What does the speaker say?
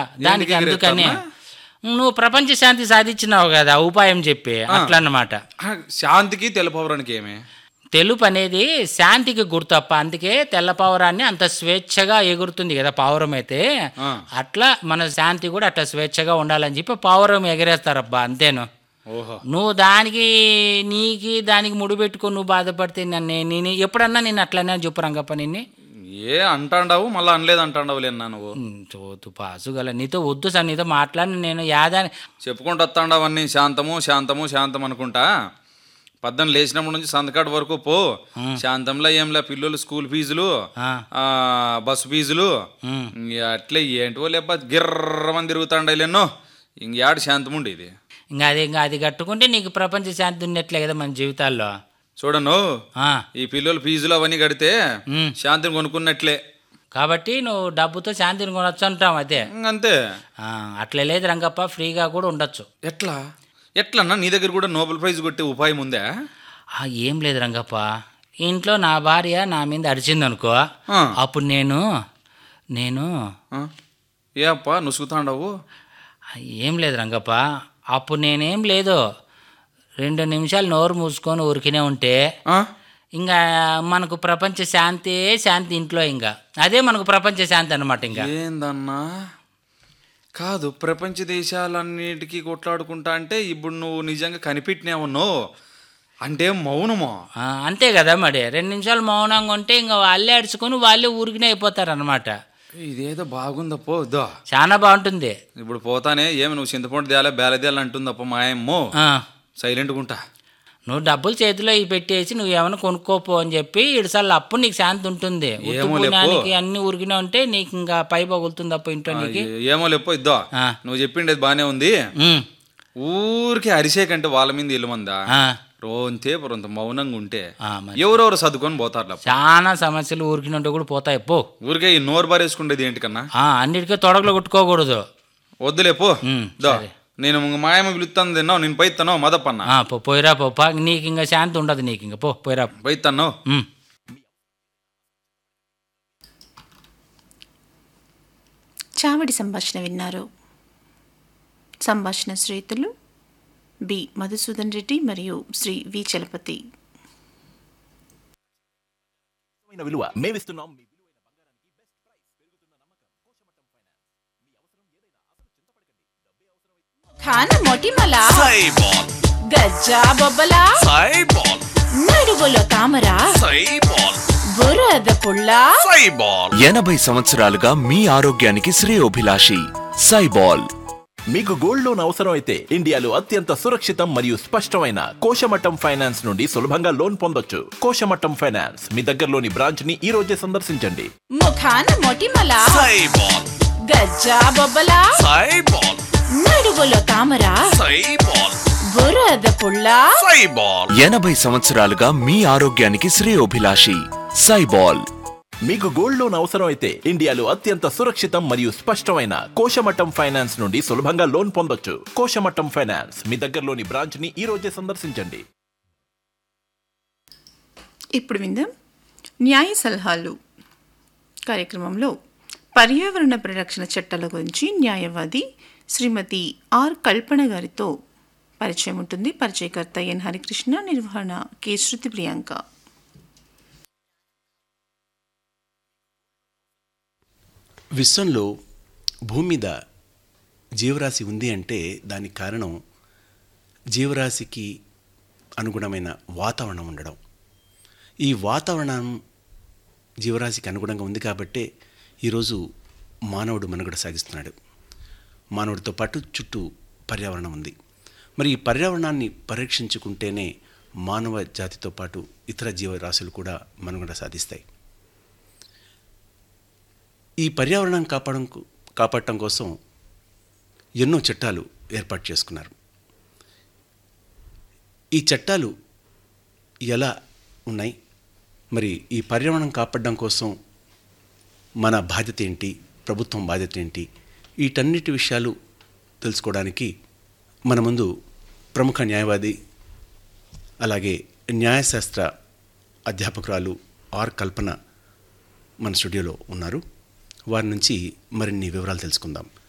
దానికి ఎందుకు అందుకని ఎగిరేస్తామా? నువ్వు ప్రపంచ శాంతి సాధించినావు కదా ఉపాయం చెప్పి అట్లా అన్నమాట ఆ, శాంతికి తెల్లపౌరానికి ఏమే తెలుపు అనేది శాంతికి గుర్తప్ప అందుకే తెల్ల పావురాన్ని అంత స్వేచ్ఛగా ఎగురుతుంది కదా పావురం అయితే ఆ. అట్లా మన శాంతి కూడా అట్లా స్వేచ్ఛగా ఉండాలని చెప్పి పావురం ఎగరేస్తారబ్బా అంతేను ఓహో నువ్వు దానికి నీకి దానికి ముడిపెట్టుకొని నువ్వు బాధపడితే నన్ను నేను ఎప్పుడన్నా నేను అట్లనే చెప్పు రంగప్ప నిన్ను ఏ అంటాండావు మళ్ళీ అనలేదు అంటాండావు లేనా నువ్వు చోతు పాసు గల నీతో వద్దు సార్ నీతో మాట్లాడి నేను యాదాని చెప్పుకుంటూ వస్తాండావు అన్నీ శాంతము శాంతము శాంతం అనుకుంటా పద్దెన లేచినప్పటి నుంచి సంతకాడు వరకు పో శాంతంలో ఏంలే పిల్లలు స్కూల్ ఫీజులు ఆ. ఆ, బస్సు ఫీజులు ఉమ్. ఇంక అట్లే ఏంటో లేబ్బా గిర్రమని తిరుగుతాండలేనో ఇంక యాడు శాంతం ఉండేది ఇంకా అది ఇంకా అది కట్టుకుంటే నీకు ప్రపంచ శాంతి ఉన్నట్లే కదా మన జీవితాల్లో చూడను ఆ, ఈ పిల్లలు ఫీజులు అవన్నీ కడితే ఉమ్. శాంతిని కొనుక్కున్నట్లే కాబట్టి నువ్వు డబ్బుతో శాంతిని కొనొచ్చు అంటాం అదే ఇంకంతే ఆ, అట్లా లేదు రంగప్ప ఫ్రీగా కూడా ఉండొచ్చు ఎట్లా ఎట్లన్నా నీ దగ్గర కూడా నోబెల్ ప్రైజ్ కొట్టే ఉపాయం ఉందా ఆ, ఏం లేదు రంగప్ప ఇంట్లో నా భార్య నా మీద అరిచింది అనుకో ఆ. అప్పుడు నేను నేను ఆ? ఏ అప్ప నుసుకుతాండవు ఆ, ఏం లేదు రంగప్ప అప్పుడు నేనేం లేదు రెండు నిమిషాలు నోరు మూసుకొని ఊరికినే ఉంటే ఆ? ఇంకా మనకు ప్రపంచ శాంతి శాంతి ఇంట్లో ఇంకా అదే మనకు ప్రపంచ శాంతి అనమాట ఇంకా ఏందన్నా కాదు ప్రపంచ దేశాలన్నిటికీ కొట్లాడుకుంటా అంటే ఇప్పుడు నువ్వు నిజంగా కనిపెట్టినావున్నో అంటే మౌనమో ఆ, అంతే కదా మరి రెండు నిమిషాలు మౌనంగా ఉంటే ఇంకా వాళ్ళే అడుచుకొని వాళ్ళే ఊరికినే అయిపోతారు అనమాట ఇదేదో బాగుందప్పో దో చాలా బాగుంటుంది ఇప్పుడు పోతానే ఏమి నువ్వు చింతపండు తేలే బేల తేలే అంటుందప్ప మా అమ్మో ఆ, సైలెంట్గా ఉంటా నువ్వు డబ్బులు చేతిలో ఇవి పెట్టేసి నువ్వు ఏమైనా కొనుక్కోపో అని చెప్పి ఇడిసార్లు అప్పుడు నీకు శాంతి ఉంటుంది ఉత్తి ఏమో లేపో. పుణ్యానికి అన్ని ఊరికినే ఉంటే నీకు ఇంకా పై పగులుతుంది అప్ప ఇంట్లో నీకు ఏ- ఏమో లేపో ఇద్దో ఆ. నువ్వు చెప్పిండేది బాగానే ఉంది ఉమ్, ఊరికి అరిసే కంటే వాళ్ళ మీద ఇల్లు మందా ఆ, రోంతే పొరంత మౌనంగా ఉంటే ఆ, మరి. ఎవరెవరు సర్దుకొని పోతారు చాలా సమస్యలు ఊరికినే ఉంటే కూడా పోతాయి పో ఊరికే ఈ నోరు బారేసుకుండేది ఏంటి కన్నా ఆ, అన్నిటికీ తొడగలు కొట్టుకోకూడదు వద్దులే పో ఉమ్, దో సరే. నేను ఇంక మాయమ్మ పిలుస్తాను తిన్నావు నేను పైతానో మదపన్న ఆ, పో పోయిరా పో పా నీకు ఇంకా శాంతి ఉండదు నీకు ఇంకా పో పోయిరా పైతాను ఉమ్. చావడి సంభాషణ విన్నారు సంభాషణ శ్రేతులు బి మధుసూదన్ రెడ్డి మరియు శ్రీ వి చలపతి విలువైన విలువ మేమిస్తున్నాం మీ విలువైన బంగారానికి బెస్ట్ ప్రైస్ పెరుగుతున్న నమ్మకం కోశమట్టం ఫైనాన్స్ మీ అవసరం ఏదైనా అసలు చింతపడకండి డబ్బే అవసరం ఖాన మొటిమల సైబాల్ గజ్జా బొబ్బల సైబాల్ నడుగుల తామర సైబాల్ బురద పుల్ల సైబాల్ ఎనభై సంవత్సరాలుగా మీ ఆరోగ్యానికి శ్రేయోభిలాషి సైబాల్ మీకు గోల్డ్ లోన్ అవసరం అయితే ఇండియాలో అత్యంత సురక్షితం మరియు స్పష్టమైన కోశమట్టం ఫైనాన్స్ నుండి సులభంగా లోన్ పొందొచ్చు కోశమట్టం ఫైనాన్స్ మీ దగ్గరలోని బ్రాంచ్ ని ఈ రోజే సందర్శించండి ముఖాన మొటిమల సైబాల్ గజ్జా బొబ్బల సైబాల్ నడుగుల తామర సైబాల్ బురద పుల్ల సైబాల్ ఎనభై సంవత్సరాలుగా మీ ఆరోగ్యానికి శ్రేయోభిలాషి సైబాల్ మీకు గోల్డ్ లోన్ అవసరం అయితే ఇండియాలో అత్యంత సురక్షితం మరియు స్పష్టమైన కోశమట్టం ఫైనాన్స్ నుండి సులభంగా లోన్ పొందొచ్చు కోశమట్టం ఫైనాన్స్ మీ దగ్గరలోని బ్రాంచ్ ని ఈ రోజే సందర్శించండి ఇప్పుడు విందాం న్యాయ సలహాలు కార్యక్రమంలో పర్యావరణ పరిరక్షణ చట్టాల గురించి న్యాయవాది శ్రీమతి ఆర్ కల్పన గారితో పరిచయం ఉంటుంది పరిచయకర్త ఎన్ హరికృష్ణ నిర్వహణ కె శృతి ప్రియాంక విశ్వంలో భూమి మీద జీవరాశి ఉంది అంటే దానికి కారణం జీవరాశికి అనుగుణమైన వాతావరణం ఉండడం ఈ వాతావరణం జీవరాశికి అనుగుణంగా ఉంది కాబట్టే ఈరోజు మానవుడు మనుగడ సాగిస్తున్నాడు మానవుడితో పాటు చుట్టూ పర్యావరణం ఉంది మరి ఈ పర్యావరణాన్ని పరీక్షించుకుంటేనే మానవ జాతితో పాటు ఇతర జీవరాశులు కూడా మనుగడ సాధిస్తాయి ఈ పర్యావరణం కాపాడడం కాపాడటం కోసం ఎన్నో చట్టాలు ఏర్పాటు చేసుకున్నారు ఈ చట్టాలు ఎలా ఉన్నాయి మరి ఈ పర్యావరణం కాపాడడం కోసం మన బాధ్యత ఏంటి ప్రభుత్వం బాధ్యత ఏంటి వీటన్నిటి విషయాలు తెలుసుకోవడానికి మన ముందు ప్రముఖ న్యాయవాది అలాగే న్యాయశాస్త్ర అధ్యాపకురాలు ఆర్ కల్పన మన స్టూడియోలో ఉన్నారు వారి నుంచి మరిన్ని వివరాలు తెలుసుకుందాం